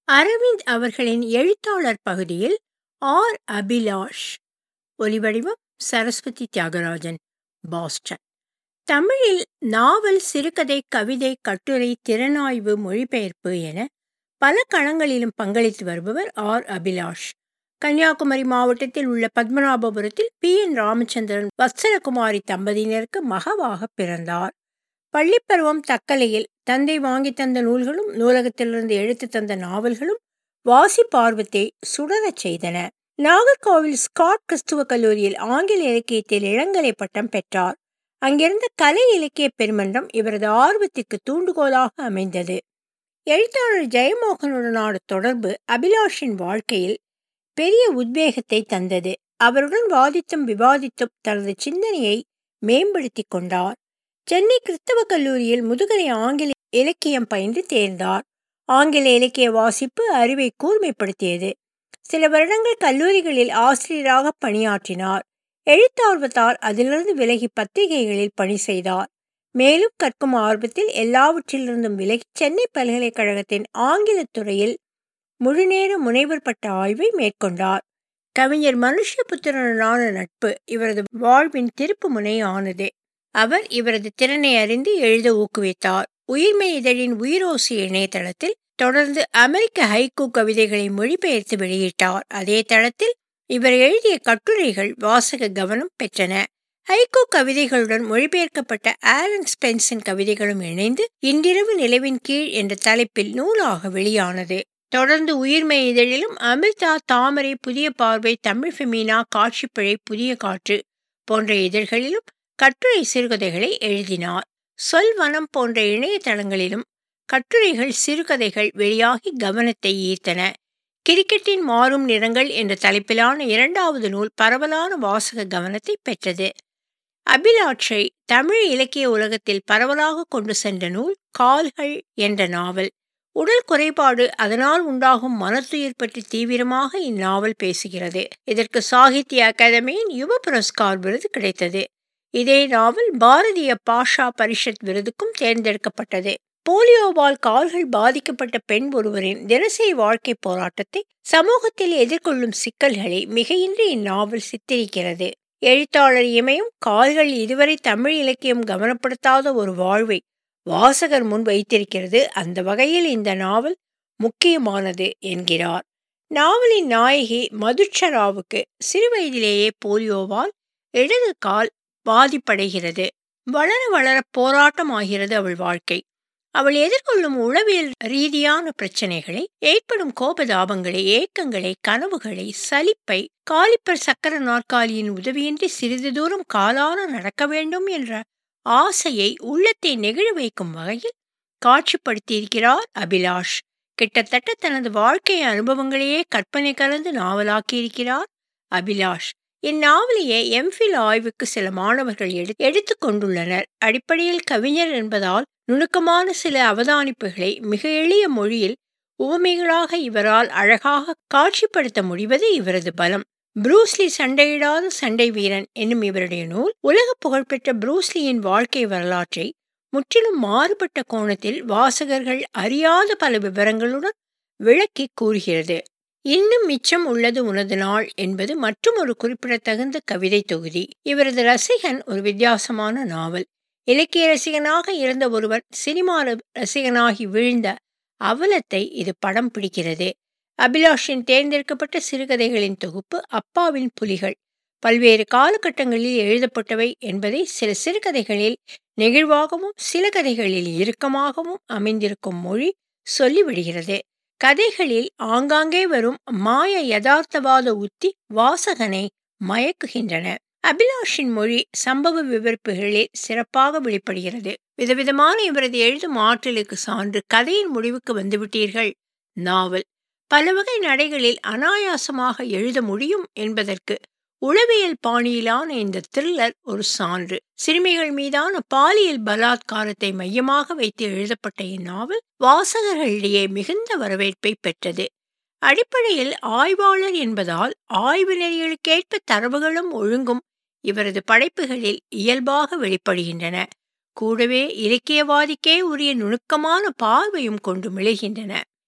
அரவிந்த் அவர்களின் எழுத்தாளர் பகுதியில் ஆர் அபிலாஷ் ஒலிவடிவம் சரஸ்வதி தியாகராஜன் பாஸ்டன் தமிழில் நாவல் சிறுகதை கவிதை கட்டுரை திறனாய்வு மொழிபெயர்ப்பு என பல களங்களிலும் பங்களித்து வருபவர் ஆர் அபிலாஷ் கன்னியாகுமரி மாவட்டத்தில் உள்ள பத்மநாபபுரத்தில் பி என் ராமச்சந்திரன் வத்சலகுமாரி தம்பதியினருக்கு மகவாக பிறந்தார் பள்ளிப்பருவம் தக்கலையில் தந்தை வாங்கி தந்த நூல்களும் நூலகத்திலிருந்து எடுத்து தந்த நாவல்களும் வாசிப்பார்வத்தை சுடரச் செய்தன நாகர்கோவில் ஸ்காட் கிறிஸ்துவ கல்லூரியில் ஆங்கில இலக்கியத்தில் இளங்கலை பட்டம் பெற்றார் அங்கிருந்த கலை இலக்கிய பெருமன்றம் இவரது ஆர்வத்திற்கு தூண்டுகோலாக அமைந்தது எழுத்தாளர் ஜெயமோகனுடனான தொடர்பு அபிலாஷின் வாழ்க்கையில் பெரிய உத்வேகத்தை தந்தது அவருடன் வாதித்தும் விவாதித்தும் தனது சிந்தனையை மேம்படுத்தி கொண்டார் சென்னை கிறிஸ்தவ கல்லூரியில் முதுகலை ஆங்கில இலக்கியம் பயின்று தேர்ந்தார் ஆங்கில இலக்கிய வாசிப்பு அறிவை கூர்மைப்படுத்தியது சில வருடங்கள் கல்லூரிகளில் ஆசிரியராக பணியாற்றினார் எழுத்தார்வத்தால் அதிலிருந்து விலகி பத்திரிகைகளில் பணி செய்தார் மேலும் கற்கும் ஆர்வத்தில் எல்லாவற்றிலிருந்தும் விலகி சென்னை பல்கலைக்கழகத்தின் ஆங்கில துறையில் முழுநேர முனைவர் பட்ட ஆய்வை மேற்கொண்டார் கவிஞர் மனுஷபுத்திரனான நட்பு இவரது வாழ்வின் திருப்பு முனை ஆனது அவர் இவரது திறனை அறிந்து எழுத ஊக்குவித்தார் உயிர்மை இதழின் உயிரோசி இணையதளத்தில் தொடர்ந்து அமெரிக்க ஹைக்கூ கவிதைகளை மொழிபெயர்த்து வெளியிட்டார் அதே தளத்தில் இவர் எழுதிய கட்டுரைகள் வாசக கவனம் பெற்றன ஹைகோ கவிதைகளுடன் மொழிபெயர்க்கப்பட்ட ஆலன் ஸ்பென்சன் கவிதைகளும் இணைந்து இன்றிரவு நிலவின் கீழ் என்ற தலைப்பில் நூலாக வெளியானது தொடர்ந்து உயிர்மை இதழிலும் அமிர்தா தாமரை புதிய பார்வை தமிழ் ஃபெமீனா காட்சிப்பிழை புதிய காற்று போன்ற இதழ்களிலும் கட்டுரை சிறுகதைகளை எழுதினார் சொல்வனம் போன்ற இணையதளங்களிலும் கட்டுரைகள் சிறுகதைகள் வெளியாகி கவனத்தை ஈர்த்தன கிரிக்கெட்டின் மாறும் நிறங்கள் என்ற தலைப்பிலான இரண்டாவது நூல் பரவலான வாசக கவனத்தை பெற்றது அபிலாட்சை தமிழ் இலக்கிய உலகத்தில் பரவலாக கொண்டு சென்ற நூல் கால்கள் என்ற நாவல் உடல் குறைபாடு அதனால் உண்டாகும் மனத்துயிர் பற்றி தீவிரமாக இந்நாவல் பேசுகிறது இதற்கு சாகித்ய அகாதமியின் யுவ புரஸ்கார் விருது கிடைத்தது இதே நாவல் பாரதிய பாஷா பரிஷத் விருதுக்கும் தேர்ந்தெடுக்கப்பட்டது போலியோவால் கால்கள் பாதிக்கப்பட்ட பெண் ஒருவரின் தினசரி வாழ்க்கை போராட்டத்தை சமூகத்தில் எதிர்கொள்ளும் சிக்கல்களை மிகையின்றி இந்நாவல் சித்தரிக்கிறது எழுத்தாளர் இமயம் கால்கள் இதுவரை தமிழ் இலக்கியம் கவனப்படுத்தாத ஒரு வாழ்வை வாசகர் முன் வைத்திருக்கிறது அந்த வகையில் இந்த நாவல் முக்கியமானது என்கிறார் நாவலின் நாயகி மதுச்சராவுக்கு சிறுவயதிலேயே போலியோவால் இடது கால் பாதிப்படைகிறது வளர வளர போராட்டமாகிறது அவள் வாழ்க்கை அவள் எதிர்கொள்ளும் உளவியல் ரீதியான பிரச்சனைகளை ஏற்படும் கோபதாபங்களை ஏக்கங்களை கனவுகளை சலிப்பை காலிப்பர் சக்கர நாற்காலியின் உதவியின்றி சிறிது தூரம் காலார நடக்க வேண்டும் என்ற ஆசையை உள்ளத்தை நெகிழ வைக்கும் வகையில் காட்சிப்படுத்தியிருக்கிறார் அபிலாஷ் கிட்டத்தட்ட தனது வாழ்க்கை அனுபவங்களையே கற்பனை கலந்து நாவலாக்கியிருக்கிறார் அபிலாஷ் இந்நாவலையே எம்ஃபில் ஆய்வுக்கு சில மாணவர்கள் எடு எடுத்து கொண்டுள்ளனர் அடிப்படையில் கவிஞர் என்பதால் நுணுக்கமான சில அவதானிப்புகளை மிக எளிய மொழியில் உவமைகளாக இவரால் அழகாக காட்சிப்படுத்த முடிவது இவரது பலம் புரூஸ்லி சண்டையிடாத சண்டை வீரன் என்னும் இவருடைய நூல் உலக புகழ்பெற்ற புரூஸ்லியின் வாழ்க்கை வரலாற்றை முற்றிலும் மாறுபட்ட கோணத்தில் வாசகர்கள் அறியாத பல விவரங்களுடன் விளக்கி கூறுகிறது இன்னும் மிச்சம் உள்ளது உனது நாள் என்பது மற்றும் ஒரு குறிப்பிடத்தகுந்த கவிதை தொகுதி இவரது ரசிகன் ஒரு வித்தியாசமான நாவல் இலக்கிய ரசிகனாக இருந்த ஒருவர் சினிமா ரசிகனாகி வீழ்ந்த அவலத்தை இது படம் பிடிக்கிறது அபிலாஷின் தேர்ந்தெடுக்கப்பட்ட சிறுகதைகளின் தொகுப்பு அப்பாவின் புலிகள் பல்வேறு காலகட்டங்களில் எழுதப்பட்டவை என்பதை சில சிறுகதைகளில் நெகிழ்வாகவும் சில கதைகளில் இறுக்கமாகவும் அமைந்திருக்கும் மொழி சொல்லிவிடுகிறது கதைகளில் ஆங்காங்கே வரும் மாய யதார்த்தவாத உத்தி வாசகனை மயக்குகின்றன அபிலாஷின் மொழி சம்பவ விவரிப்புகளில் சிறப்பாக வெளிப்படுகிறது விதவிதமான இவரது எழுதும் ஆற்றலுக்கு சான்று கதையின் முடிவுக்கு வந்துவிட்டீர்கள் நாவல் பல வகை நடைகளில் அனாயாசமாக எழுத முடியும் என்பதற்கு உளவியல் பாணியிலான இந்த த்ரில்லர் ஒரு சான்று சிறுமிகள் மீதான பாலியல் பலாத்காரத்தை மையமாக வைத்து எழுதப்பட்ட இந்நாவல் வாசகர்களிடையே மிகுந்த வரவேற்பை பெற்றது அடிப்படையில் ஆய்வாளர் என்பதால் ஆய்வு நெறிகளுக்கேற்ப தரவுகளும் ஒழுங்கும் இவரது படைப்புகளில் இயல்பாக வெளிப்படுகின்றன கூடவே இலக்கியவாதிக்கே உரிய நுணுக்கமான பார்வையும் கொண்டு மிளைகின்றன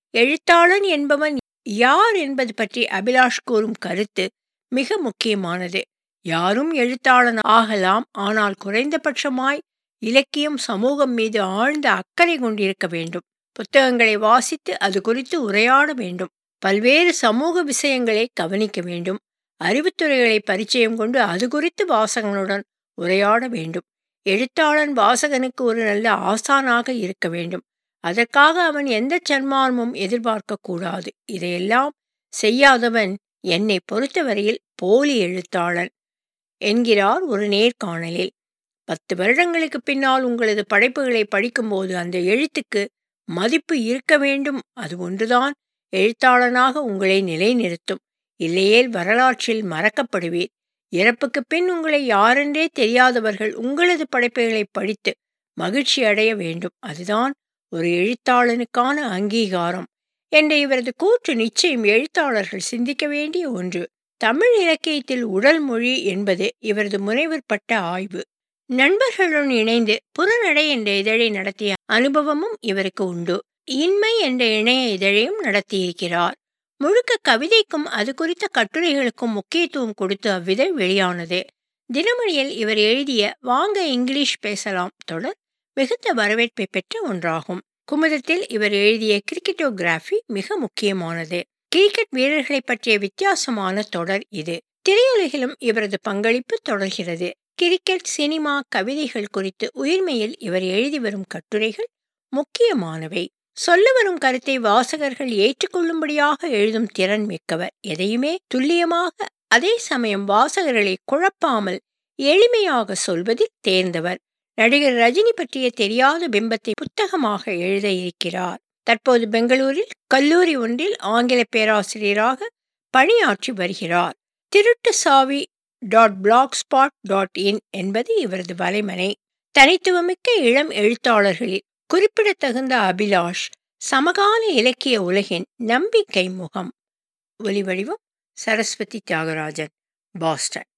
எழுத்தாளன் என்பவன் யார் என்பது பற்றி அபிலாஷ் கூறும் கருத்து மிக முக்கியமானது யாரும் எழுத்தாளன் ஆகலாம் ஆனால் குறைந்தபட்சமாய் இலக்கியம் சமூகம் மீது ஆழ்ந்த அக்கறை கொண்டிருக்க வேண்டும் புத்தகங்களை வாசித்து அது குறித்து உரையாட வேண்டும் பல்வேறு சமூக விஷயங்களை கவனிக்க வேண்டும் அறிவுத்துறைகளை பரிச்சயம் கொண்டு அது குறித்து வாசகனுடன் உரையாட வேண்டும் எழுத்தாளன் வாசகனுக்கு ஒரு நல்ல ஆசானாக இருக்க வேண்டும் அதற்காக அவன் எந்த சன்மானமும் எதிர்பார்க்க கூடாது இதையெல்லாம் செய்யாதவன் என்னை பொறுத்தவரையில் போலி எழுத்தாளன் என்கிறார் ஒரு நேர்காணலில் பத்து வருடங்களுக்கு பின்னால் உங்களது படைப்புகளை படிக்கும்போது அந்த எழுத்துக்கு மதிப்பு இருக்க வேண்டும் அது ஒன்றுதான் எழுத்தாளனாக உங்களை நிலைநிறுத்தும் இல்லையேல் வரலாற்றில் மறக்கப்படுவீர் இறப்புக்கு பின் உங்களை யாரென்றே தெரியாதவர்கள் உங்களது படைப்புகளை படித்து மகிழ்ச்சி அடைய வேண்டும் அதுதான் ஒரு எழுத்தாளனுக்கான அங்கீகாரம் என்ற இவரது கூற்று நிச்சயம் எழுத்தாளர்கள் சிந்திக்க வேண்டிய ஒன்று தமிழ் இலக்கியத்தில் உடல் மொழி என்பது இவரது முனைவர் பட்ட ஆய்வு நண்பர்களுடன் இணைந்து புறநடை என்ற இதழை நடத்திய அனுபவமும் இவருக்கு உண்டு இன்மை என்ற இணைய இதழையும் நடத்தியிருக்கிறார் முழுக்க கவிதைக்கும் அது குறித்த கட்டுரைகளுக்கும் முக்கியத்துவம் கொடுத்து அவ்விதழ் வெளியானது தினமணியில் இவர் எழுதிய வாங்க இங்கிலீஷ் பேசலாம் தொடர் மிகுந்த வரவேற்பை பெற்ற ஒன்றாகும் குமுதத்தில் இவர் எழுதிய கிரிக்கெட்டோகிராஃபி மிக முக்கியமானது கிரிக்கெட் வீரர்களை பற்றிய வித்தியாசமான தொடர் இது திரையுலகிலும் இவரது பங்களிப்பு தொடர்கிறது கிரிக்கெட் சினிமா கவிதைகள் குறித்து உயிர்மையில் இவர் எழுதி வரும் கட்டுரைகள் முக்கியமானவை சொல்ல வரும் கருத்தை வாசகர்கள் ஏற்றுக்கொள்ளும்படியாக எழுதும் திறன் மிக்கவர் எதையுமே துல்லியமாக அதே சமயம் வாசகர்களை குழப்பாமல் எளிமையாக சொல்வதில் தேர்ந்தவர் நடிகர் ரஜினி பற்றிய தெரியாத பிம்பத்தை புத்தகமாக எழுத இருக்கிறார் தற்போது பெங்களூரில் கல்லூரி ஒன்றில் ஆங்கில பேராசிரியராக பணியாற்றி வருகிறார் Thiruttu Savi dot blogspot dot in என்பது இவரது வலைமனை தனித்துவமிக்க இளம் எழுத்தாளர்களில் குறிப்பிடத்தகுந்த அபிலாஷ் சமகால இலக்கிய உலகின் நம்பிக்கை முகம் ஒலிவடிவம் சரஸ்வதி தியாகராஜன் பாஸ்டன்